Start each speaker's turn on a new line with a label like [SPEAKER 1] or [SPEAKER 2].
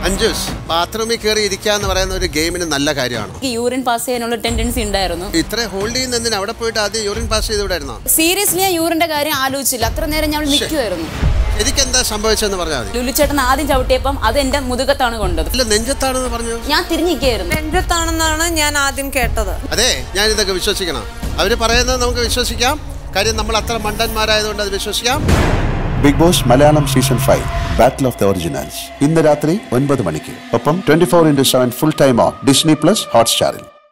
[SPEAKER 1] അഞ്ജുസ് ബാത്റൂമിൽ കയറി ഇരിക്കുക എന്ന് പറയുന്ന ഒരു ഗെയിമിന് നല്ല കാര്യമാണ്
[SPEAKER 2] എനിക്ക് യൂറിൻ പാസ് ചെയ്യാനുള്ള ടെൻഡൻസി ഉണ്ടായിരുന്നു
[SPEAKER 1] ഇത്ര ഹോൾഡ് ചെയ്യുന്നതിന് അവിടെ പോയിട്ട് ആദ്യം യൂറിൻ പാസ് ചെയ്ത് വിടായിരുന്നോ
[SPEAKER 2] സീരിയസ്ലി ഞാൻ യൂറിന്റെ കാര്യം ആലോചിച്ചില്ല അത്ര നേരം ഞാൻ നിൽക്കുമായിരുന്നു
[SPEAKER 1] എനിക്ക് എന്താ സംഭവിച്ചെന്ന് പറഞ്ഞാൽ മതി
[SPEAKER 2] ലുലുച്ചേട്ടൻ ആദ്യം ചവിട്ടിയപ്പം അത് എന്റെ മുതുകത്താണ് കൊണ്ടത്
[SPEAKER 1] ഇല്ല നെഞ്ചത്താണെന്ന് പറഞ്ഞു
[SPEAKER 2] ഞാൻ തിരിഞ്ഞിരിക്കുകയായിരുന്നു
[SPEAKER 3] രഞ്ജത്താണെന്നാണ് ഞാൻ ആദ്യം കേട്ടത്
[SPEAKER 1] അതെ ഞാൻ ഇതൊക്കെ വിശ്വസിക്കണം അവർ പറയുന്നത് നമുക്ക് വിശ്വസിക്കാം കാര്യം നമ്മൾ അത്ര മണ്ടന്മാരായതുകൊണ്ട് അത് വിശ്വസിക്കാം
[SPEAKER 4] big boss Malayalam season five battle of the originals ഇന്ന് രാത്രി ഒൻപത് മണിക്ക് ഒപ്പം twenty four into seven full time on Disney plus ഹോട്ട്സ്റ്റാറിൽ